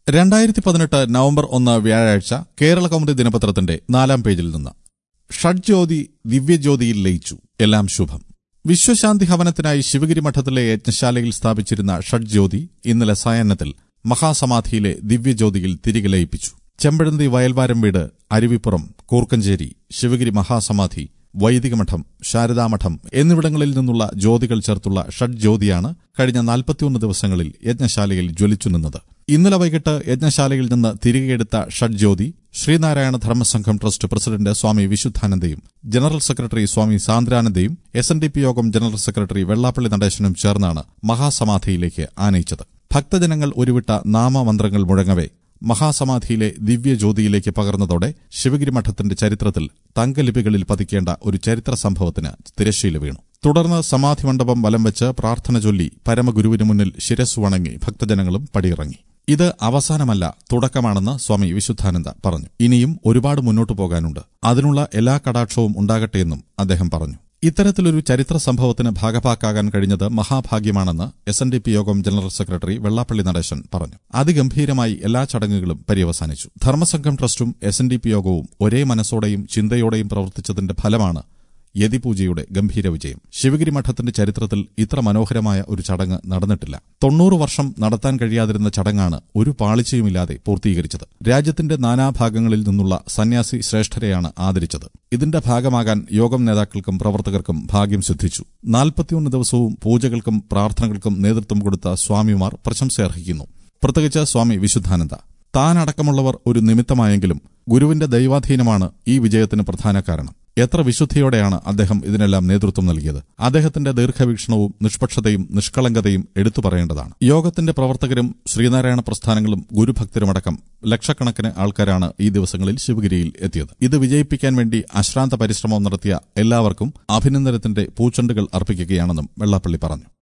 രണ്ടായിരത്തി പതിനെട്ട് നവംബർ ഒന്ന് വ്യാഴാഴ്ച കേരള കൗമുദി ദിനപത്രത്തിന്റെ നാലാം പേജിൽ നിന്ന് ഷഡ്ജ്യോതി ദിവ്യജ്യോതിയിൽ ലയിച്ചു എല്ലാം ശുഭം വിശ്വശാന്തി ഭവനത്തിനായി ശിവഗിരി മഠത്തിലെ യജ്ഞശാലയിൽ സ്ഥാപിച്ചിരുന്ന ഷഡ്ജ്യോതി ഇന്നലെ സായാഹ്നത്തിൽ മഹാസമാധിയിലെ ദിവ്യജ്യോതിയിൽ തിരികെ ലയിപ്പിച്ചു ചെമ്പഴന്തി വയൽവാരം വീട് അരുവിപ്പുറം കൂർക്കഞ്ചേരി ശിവഗിരി മഹാസമാധി വൈദികമഠം ശാരദാമഠം എന്നിവിടങ്ങളിൽ നിന്നുള്ള ജ്യോതികൾ ചേർത്തുള്ള ഷഡ്ജ്യോതിയാണ് കഴിഞ്ഞ നാൽപ്പത്തിയൊന്ന് ദിവസങ്ങളിൽ യജ്ഞശാലയിൽ ജ്വലിച്ചു നിന്നത് ഇന്നലെ വൈകിട്ട് യജ്ഞശാലയിൽ നിന്ന് തിരികെയെടുത്ത ഷഡ്ജ്യോതി ശ്രീനാരായണ ധർമ്മസംഘം ട്രസ്റ്റ് പ്രസിഡന്റ് സ്വാമി വിശുദ്ധാനന്ദയും ജനറൽ സെക്രട്ടറി സ്വാമി സാന്ദ്രാനന്ദയും S N D P Yogam general secretary Vellappally നടേശനും ചേർന്നാണ് മഹാസമാധിയിലേക്ക് ആനയിച്ചത് ഭക്തജനങ്ങൾ ഉരുവിട്ട നാമമന്ത്രങ്ങൾ മുഴങ്ങവേ മഹാസമാധിയിലെ ദിവ്യജ്യോതിയിലേക്ക് പകർന്നതോടെ ശിവഗിരി മഠത്തിന്റെ ചരിത്രത്തിൽ തങ്കലിപികളിൽ പതിക്കേണ്ട ഒരു ചരിത്ര സംഭവത്തിന് തിരശ്ശീല വീണു തുടർന്ന് സമാധി മണ്ഡപം വലം വെച്ച് പ്രാർത്ഥന ചൊല്ലി പരമഗുരുവിന് മുന്നിൽ ശിരസ് വണങ്ങി ഭക്തജനങ്ങളും പടിയിറങ്ങി ഇത് അവസാനമല്ല തുടക്കമാണെന്ന് സ്വാമി വിശുദ്ധാനന്ദ പറഞ്ഞു ഇനിയും ഒരുപാട് മുന്നോട്ടു പോകാനുണ്ട് അതിനുള്ള എല്ലാ കടാക്ഷവും ഉണ്ടാകട്ടെയെന്നും അദ്ദേഹം പറഞ്ഞു ഇത്തരത്തിലൊരു ചരിത്ര സംഭവത്തിന് ഭാഗഭാക്കാകാൻ കഴിഞ്ഞത് മഹാഭാഗ്യമാണെന്ന് S N D P Yogam general secretary Vellappally Natesan പറഞ്ഞു അതിഗംഭീരമായി എല്ലാ ചടങ്ങുകളും പര്യവസാനിച്ചു ധർമ്മസംഘം ട്രസ്റ്റും എസ് എൻ ഡി പി യോഗവും ഒരേ മനസ്സോടെയും ചിന്തയോടെയും പ്രവർത്തിച്ചതിന്റെ ഫലമാണ് യതിപൂജയുടെ ഗംഭീര വിജയം ശിവഗിരി മഠത്തിന്റെ ചരിത്രത്തിൽ ഇത്ര മനോഹരമായ ഒരു ചടങ്ങ് നടന്നിട്ടില്ല തൊണ്ണൂറ് വർഷം നടത്താൻ കഴിയാതിരുന്ന ചടങ്ങാണ് ഒരു പാളിച്ചയുമില്ലാതെ പൂർത്തീകരിച്ചത് രാജ്യത്തിന്റെ നാനാഭാഗങ്ങളിൽ നിന്നുള്ള സന്യാസി ശ്രേഷ്ഠരെയാണ് ആദരിച്ചത് ഇതിന്റെ ഭാഗമാകാൻ യോഗം നേതാക്കൾക്കും പ്രവർത്തകർക്കും ഭാഗ്യം സിദ്ധിച്ചു നാൽപ്പത്തിയൊന്ന് ദിവസവും പൂജകൾക്കും പ്രാർത്ഥനകൾക്കും നേതൃത്വം കൊടുത്ത സ്വാമിമാർ പ്രശംസയർഹിക്കുന്നു പ്രത്യേകിച്ച് സ്വാമി വിശുദ്ധാനന്ദ താനടക്കമുള്ളവർ ഒരു നിമിത്തമായെങ്കിലും ഗുരുവിന്റെ ദൈവാധീനമാണ് ഈ വിജയത്തിന് പ്രധാന കാരണം എത്ര വിശുദ്ധിയോടെയാണ് അദ്ദേഹം ഇതിനെല്ലാം നേതൃത്വം നൽകിയത് അദ്ദേഹത്തിന്റെ ദീർഘവീക്ഷണവും നിഷ്പക്ഷതയും നിഷ്കളങ്കതയും എടുത്തു പറയേണ്ടതാണ് യോഗത്തിന്റെ പ്രവർത്തകരും ശ്രീനാരായണ പ്രസ്ഥാനങ്ങളും ഗുരുഭക്തരുമടക്കം ലക്ഷക്കണക്കിന് ആൾക്കാരാണ് ഈ ദിവസങ്ങളിൽ ശിവഗിരിയിൽ എത്തിയത് ഇത് വിജയിപ്പിക്കാൻ വേണ്ടി അശ്രാന്ത പരിശ്രമം നടത്തിയ എല്ലാവർക്കും അഭിനന്ദനത്തിന്റെ പൂച്ചെണ്ടുകൾ അർപ്പിക്കുകയാണെന്നും വെള്ളാപ്പള്ളി പറഞ്ഞു